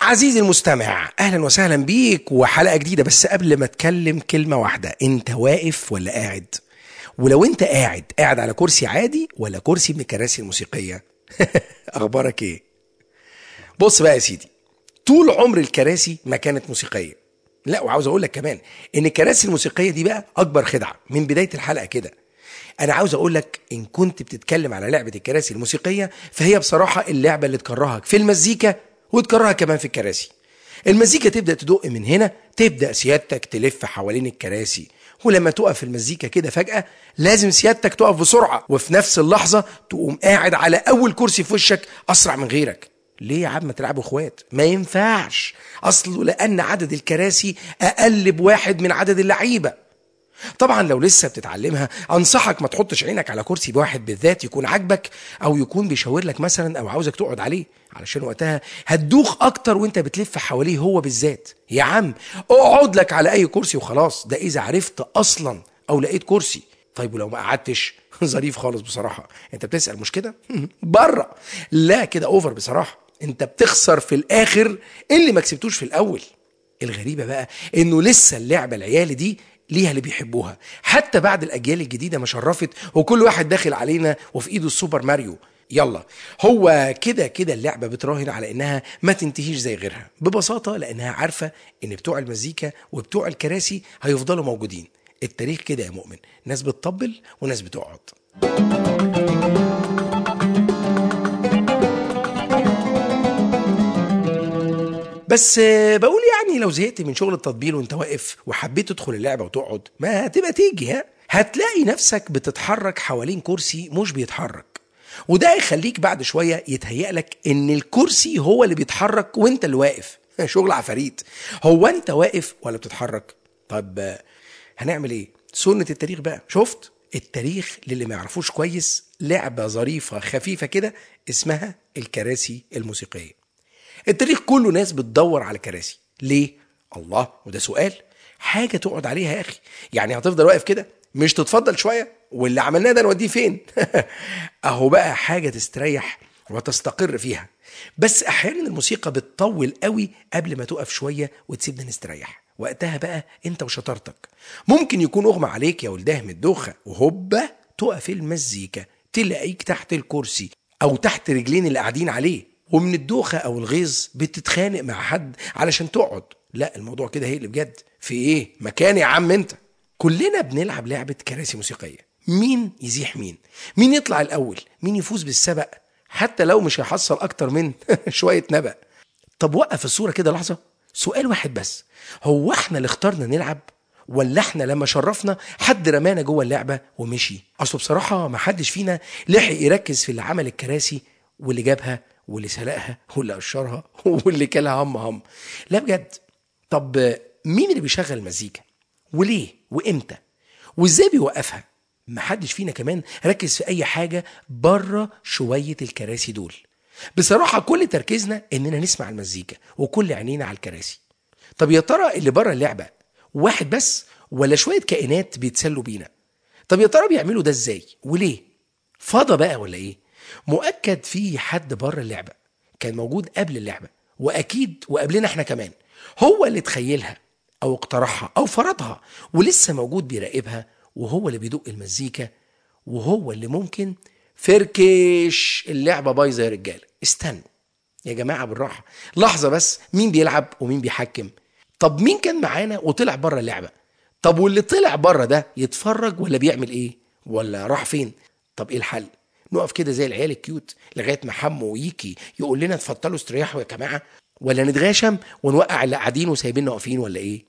عزيزي المستمع اهلا وسهلا بيك وحلقه جديده بس قبل ما اتكلم كلمه واحده انت واقف ولا قاعد ولو انت قاعد قاعد على كرسي عادي ولا كرسي من الكراسي الموسيقيه اخبارك ايه بص بقى يا سيدي طول عمر الكراسي ما كانت موسيقيه لا وعاوز اقول لك كمان ان الكراسي الموسيقيه دي بقى اكبر خدعه من بدايه الحلقه كده انا عاوز اقول لك ان كنت بتتكلم على لعبه الكراسي الموسيقيه فهي بصراحه اللعبه اللي تكرهك في المزيكا وتكرهها كمان في الكراسي المزيكا تبدا تدق من هنا تبدا سيادتك تلف حوالين الكراسي ولما تقف المزيكا كده فجاه لازم سيادتك تقف بسرعه وفي نفس اللحظه تقوم قاعد على اول كرسي في وشك اسرع من غيرك ليه يا عم ما تلعبوا اخوات ما ينفعش اصله لان عدد الكراسي اقل بواحد من عدد اللعيبه طبعا لو لسه بتتعلمها انصحك ما تحطش عينك على كرسي واحد بالذات يكون عاجبك او يكون بيشاور لك مثلا او عاوزك تقعد عليه علشان وقتها هتدوخ اكتر وانت بتلف حواليه هو بالذات يا عم اقعد لك على اي كرسي وخلاص ده اذا عرفت اصلا او لقيت كرسي طيب ولو ما قعدتش ظريف خالص بصراحه انت بتسال مش كده بره لا كده اوفر بصراحه انت بتخسر في الاخر اللي ما كسبتوش في الاول الغريبه بقى انه لسه اللعبه العيال دي ليها اللي بيحبوها حتى بعد الاجيال الجديده ما شرفت وكل واحد داخل علينا وفي ايده السوبر ماريو يلا هو كده كده اللعبه بتراهن على انها ما تنتهيش زي غيرها ببساطه لانها عارفه ان بتوع المزيكا وبتوع الكراسي هيفضلوا موجودين التاريخ كده يا مؤمن ناس بتطبل وناس بتقعد بس آه، بقول يعني لو زهقت من شغل التطبيل وانت واقف وحبيت تدخل اللعبه وتقعد ما هتبقى تيجي ها هتلاقي نفسك بتتحرك حوالين كرسي مش بيتحرك وده يخليك بعد شويه يتهيأ لك ان الكرسي هو اللي بيتحرك وانت اللي واقف شغل عفاريت هو انت واقف ولا بتتحرك طب آه، هنعمل ايه سنه التاريخ بقى شفت التاريخ للي ما يعرفوش كويس لعبه ظريفه خفيفه كده اسمها الكراسي الموسيقيه التاريخ كله ناس بتدور على كراسي ليه الله وده سؤال حاجه تقعد عليها يا اخي يعني هتفضل واقف كده مش تتفضل شويه واللي عملناه ده نوديه فين اهو بقى حاجه تستريح وتستقر فيها بس احيانا الموسيقى بتطول قوي قبل ما تقف شويه وتسيبنا نستريح وقتها بقى انت وشطارتك ممكن يكون اغمى عليك يا ولداه من الدوخه وهوبا تقف المزيكا تلاقيك تحت الكرسي او تحت رجلين اللي قاعدين عليه ومن الدوخه او الغيظ بتتخانق مع حد علشان تقعد لا الموضوع كده هي اللي بجد في ايه مكان يا عم انت كلنا بنلعب لعبه كراسي موسيقيه مين يزيح مين مين يطلع الاول مين يفوز بالسبق حتى لو مش هيحصل اكتر من شويه نبأ طب وقف الصوره كده لحظه سؤال واحد بس هو احنا اللي اخترنا نلعب ولا احنا لما شرفنا حد رمانا جوه اللعبه ومشي اصل بصراحه ما حدش فينا لحق يركز في اللي عمل الكراسي واللي جابها واللي سلقها واللي قشرها واللي كلها هم هم لا بجد طب مين اللي بيشغل المزيكا وليه وامتى وازاي بيوقفها محدش فينا كمان ركز في اي حاجه بره شويه الكراسي دول بصراحه كل تركيزنا اننا نسمع المزيكا وكل عينينا على الكراسي طب يا ترى اللي بره اللعبه واحد بس ولا شويه كائنات بيتسلوا بينا طب يا ترى بيعملوا ده ازاي وليه فضى بقى ولا ايه مؤكد في حد بره اللعبه كان موجود قبل اللعبه واكيد وقبلنا احنا كمان هو اللي تخيلها او اقترحها او فرضها ولسه موجود بيراقبها وهو اللي بيدق المزيكا وهو اللي ممكن فركش اللعبه بايظه يا رجاله استنوا يا جماعه بالراحه لحظه بس مين بيلعب ومين بيحكم طب مين كان معانا وطلع بره اللعبه طب واللي طلع بره ده يتفرج ولا بيعمل ايه ولا راح فين طب ايه الحل نقف كده زي العيال الكيوت لغايه ما حمو ويكي يقول لنا اتفضلوا استريحوا يا جماعه ولا نتغاشم ونوقع اللي قاعدين وسايبيننا واقفين ولا ايه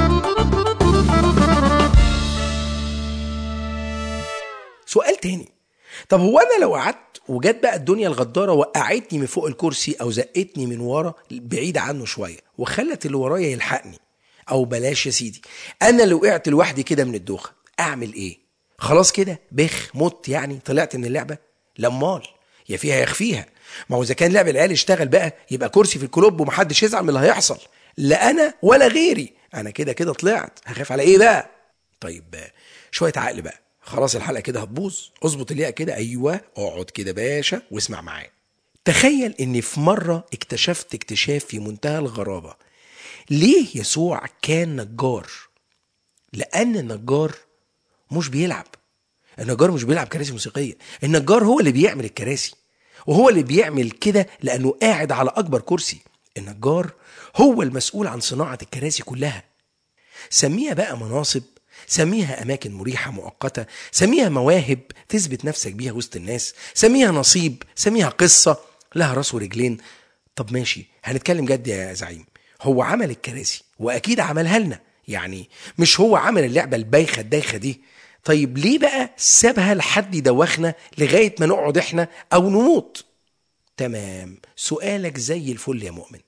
سؤال تاني طب هو انا لو قعدت وجت بقى الدنيا الغداره وقعتني من فوق الكرسي او زقتني من ورا بعيد عنه شويه وخلت اللي ورايا يلحقني او بلاش يا سيدي انا اللي وقعت لوحدي كده من الدوخه اعمل ايه خلاص كده بخ مت يعني طلعت من اللعبه لمال يا فيها يا يخفيها ما هو اذا كان لعب العيال اشتغل بقى يبقى كرسي في الكلوب ومحدش يزعل من اللي هيحصل لا انا ولا غيري انا كده كده طلعت هخاف على ايه بقى طيب شويه عقل بقى خلاص الحلقه كده هتبوظ اظبط الياقه كده ايوه اقعد كده باشا واسمع معايا تخيل اني في مرة اكتشفت اكتشاف في منتهى الغرابة ليه يسوع كان نجار لان النجار مش بيلعب النجار مش بيلعب كراسي موسيقية النجار هو اللي بيعمل الكراسي وهو اللي بيعمل كده لانه قاعد على اكبر كرسي النجار هو المسؤول عن صناعة الكراسي كلها سميها بقى مناصب سميها أماكن مريحة مؤقتة سميها مواهب تثبت نفسك بيها وسط الناس سميها نصيب سميها قصة لها راس ورجلين طب ماشي هنتكلم جد يا زعيم هو عمل الكراسي وأكيد عملها لنا يعني مش هو عمل اللعبة البايخة الدايخة دي طيب ليه بقى سابها لحد يدوخنا لغاية ما نقعد احنا أو نموت تمام سؤالك زي الفل يا مؤمن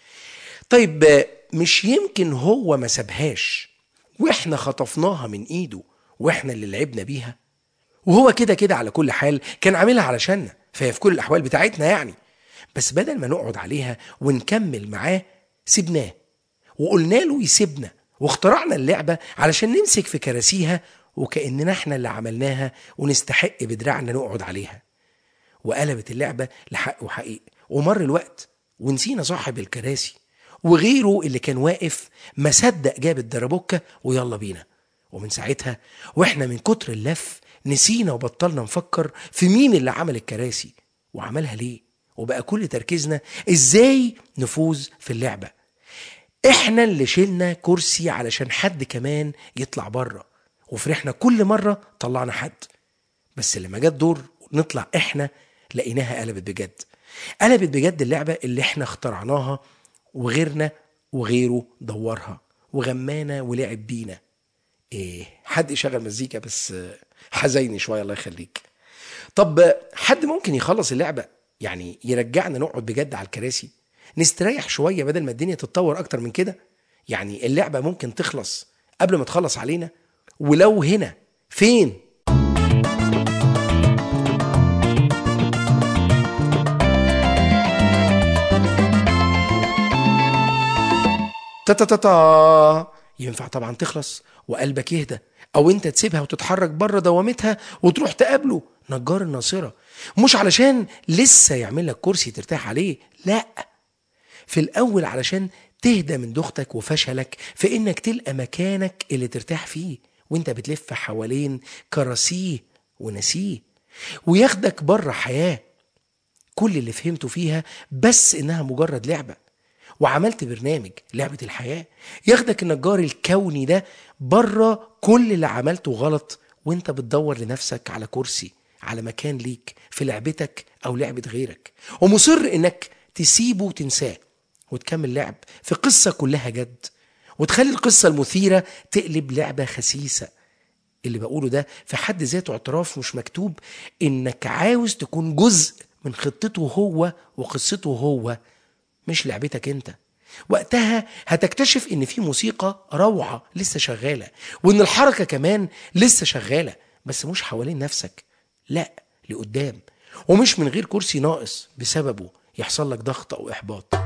طيب مش يمكن هو ما سابهاش واحنا خطفناها من ايده واحنا اللي لعبنا بيها وهو كده كده على كل حال كان عاملها علشاننا فهي في كل الاحوال بتاعتنا يعني بس بدل ما نقعد عليها ونكمل معاه سيبناه وقلنا له يسيبنا واخترعنا اللعبة علشان نمسك في كراسيها وكأننا احنا اللي عملناها ونستحق بدراعنا نقعد عليها وقلبت اللعبة لحق وحقيق ومر الوقت ونسينا صاحب الكراسي وغيره اللي كان واقف ما صدق جاب الدربوكة ويلا بينا ومن ساعتها واحنا من كتر اللف نسينا وبطلنا نفكر في مين اللي عمل الكراسي وعملها ليه وبقى كل تركيزنا ازاي نفوز في اللعبة احنا اللي شلنا كرسي علشان حد كمان يطلع بره وفرحنا كل مرة طلعنا حد بس لما جت دور نطلع احنا لقيناها قلبت بجد قلبت بجد اللعبة اللي احنا اخترعناها وغيرنا وغيره دورها وغمانا ولعب بينا ايه حد يشغل مزيكا بس حزيني شويه الله يخليك طب حد ممكن يخلص اللعبه يعني يرجعنا نقعد بجد على الكراسي نستريح شويه بدل ما الدنيا تتطور اكتر من كده يعني اللعبه ممكن تخلص قبل ما تخلص علينا ولو هنا فين تا تا تا تا ينفع طبعا تخلص وقلبك يهدى او انت تسيبها وتتحرك بره دوامتها وتروح تقابله نجار الناصره مش علشان لسه يعمل لك كرسي ترتاح عليه لا في الاول علشان تهدى من دختك وفشلك في انك تلقى مكانك اللي ترتاح فيه وانت بتلف حوالين كراسيه ونسيه وياخدك بره حياه كل اللي فهمته فيها بس انها مجرد لعبه وعملت برنامج لعبة الحياة ياخدك النجار الكوني ده بره كل اللي عملته غلط وانت بتدور لنفسك على كرسي على مكان ليك في لعبتك او لعبة غيرك ومصر انك تسيبه وتنساه وتكمل لعب في قصة كلها جد وتخلي القصة المثيرة تقلب لعبة خسيسة اللي بقوله ده في حد ذاته اعتراف مش مكتوب انك عاوز تكون جزء من خطته هو وقصته هو مش لعبتك انت وقتها هتكتشف ان في موسيقى روعة لسه شغالة وان الحركة كمان لسه شغالة بس مش حوالين نفسك لا لقدام ومش من غير كرسي ناقص بسببه يحصل لك ضغط او احباط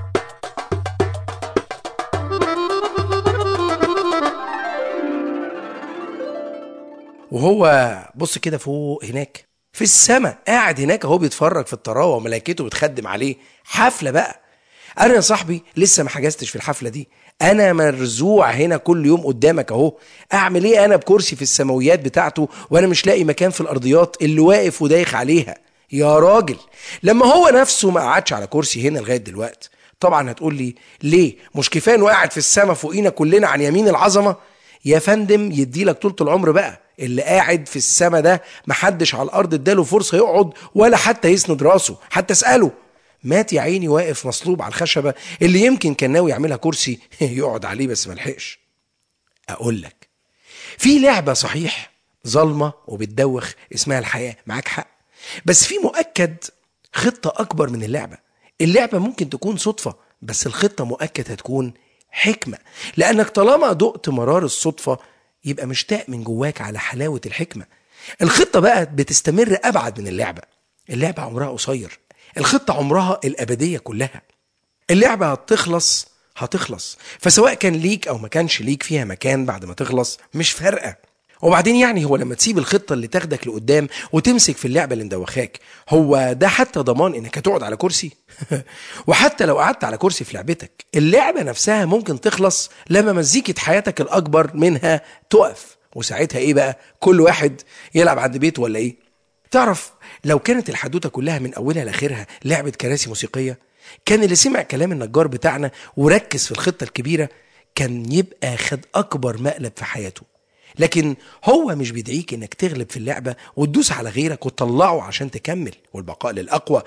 وهو بص كده فوق هناك في السماء قاعد هناك اهو بيتفرج في الطراوه وملائكته بتخدم عليه حفله بقى انا يا صاحبي لسه ما حجزتش في الحفله دي انا مرزوع هنا كل يوم قدامك اهو اعمل ايه انا بكرسي في السماويات بتاعته وانا مش لاقي مكان في الارضيات اللي واقف ودايخ عليها يا راجل لما هو نفسه ما قعدش على كرسي هنا لغايه دلوقتي طبعا هتقول لي ليه مش كفايه انه قاعد في السما فوقينا كلنا عن يمين العظمه يا فندم يديلك طولة العمر بقى اللي قاعد في السما ده محدش على الارض اداله فرصه يقعد ولا حتى يسند راسه حتى اساله مات يا عيني واقف مصلوب على الخشبه اللي يمكن كان ناوي يعملها كرسي يقعد عليه بس ملحقش اقول لك في لعبه صحيح ظلمه وبتدوخ اسمها الحياه معاك حق بس في مؤكد خطه اكبر من اللعبه اللعبه ممكن تكون صدفه بس الخطه مؤكد هتكون حكمه لانك طالما دقت مرار الصدفه يبقى مشتاق من جواك على حلاوه الحكمه الخطه بقى بتستمر ابعد من اللعبه اللعبه عمرها قصير الخطه عمرها الابديه كلها اللعبه هتخلص هتخلص فسواء كان ليك او ما كانش ليك فيها مكان بعد ما تخلص مش فارقه وبعدين يعني هو لما تسيب الخطه اللي تاخدك لقدام وتمسك في اللعبه اللي مدوخاك هو ده حتى ضمان انك هتقعد على كرسي وحتى لو قعدت على كرسي في لعبتك اللعبه نفسها ممكن تخلص لما مزيكه حياتك الاكبر منها تقف وساعتها ايه بقى كل واحد يلعب عند بيته ولا ايه تعرف لو كانت الحدوته كلها من اولها لاخرها لعبه كراسي موسيقيه كان اللي سمع كلام النجار بتاعنا وركز في الخطه الكبيره كان يبقى خد اكبر مقلب في حياته لكن هو مش بيدعيك انك تغلب في اللعبه وتدوس على غيرك وتطلعه عشان تكمل والبقاء للاقوى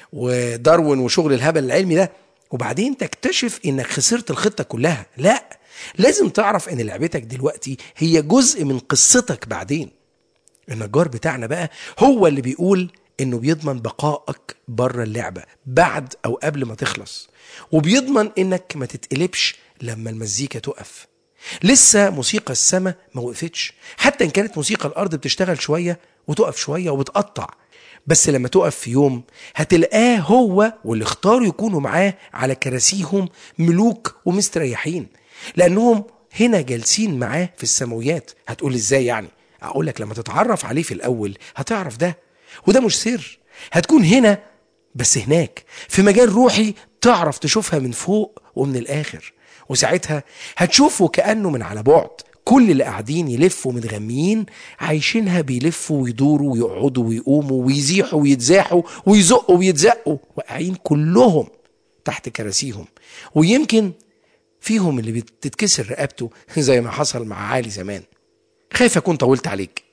وداروين وشغل الهبل العلمي ده وبعدين تكتشف انك خسرت الخطه كلها لا لازم تعرف ان لعبتك دلوقتي هي جزء من قصتك بعدين النجار بتاعنا بقى هو اللي بيقول انه بيضمن بقائك بره اللعبه بعد او قبل ما تخلص وبيضمن انك ما تتقلبش لما المزيكا تقف لسه موسيقى السماء ما وقفتش حتى ان كانت موسيقى الارض بتشتغل شويه وتقف شويه وبتقطع بس لما تقف في يوم هتلقاه هو واللي اختاروا يكونوا معاه على كراسيهم ملوك ومستريحين لانهم هنا جالسين معاه في السماويات هتقول ازاي يعني اقول لك لما تتعرف عليه في الاول هتعرف ده وده مش سر هتكون هنا بس هناك في مجال روحي تعرف تشوفها من فوق ومن الاخر وساعتها هتشوفه كانه من على بعد كل اللي قاعدين يلفوا متغميين عايشينها بيلفوا ويدوروا ويقعدوا ويقوموا ويزيحوا ويتزاحوا ويزقوا ويتزقوا واقعين كلهم تحت كراسيهم ويمكن فيهم اللي بتتكسر رقبته زي ما حصل مع علي زمان خايف اكون طولت عليك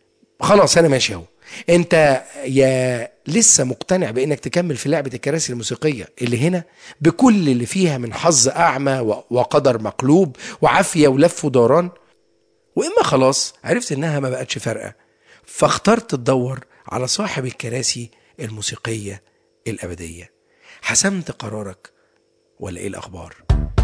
خلاص انا ماشي اهو انت يا لسه مقتنع بانك تكمل في لعبه الكراسي الموسيقيه اللي هنا بكل اللي فيها من حظ اعمى وقدر مقلوب وعافيه ولف ودوران واما خلاص عرفت انها ما بقتش فارقه فاخترت تدور على صاحب الكراسي الموسيقيه الابديه حسمت قرارك ولا ايه الاخبار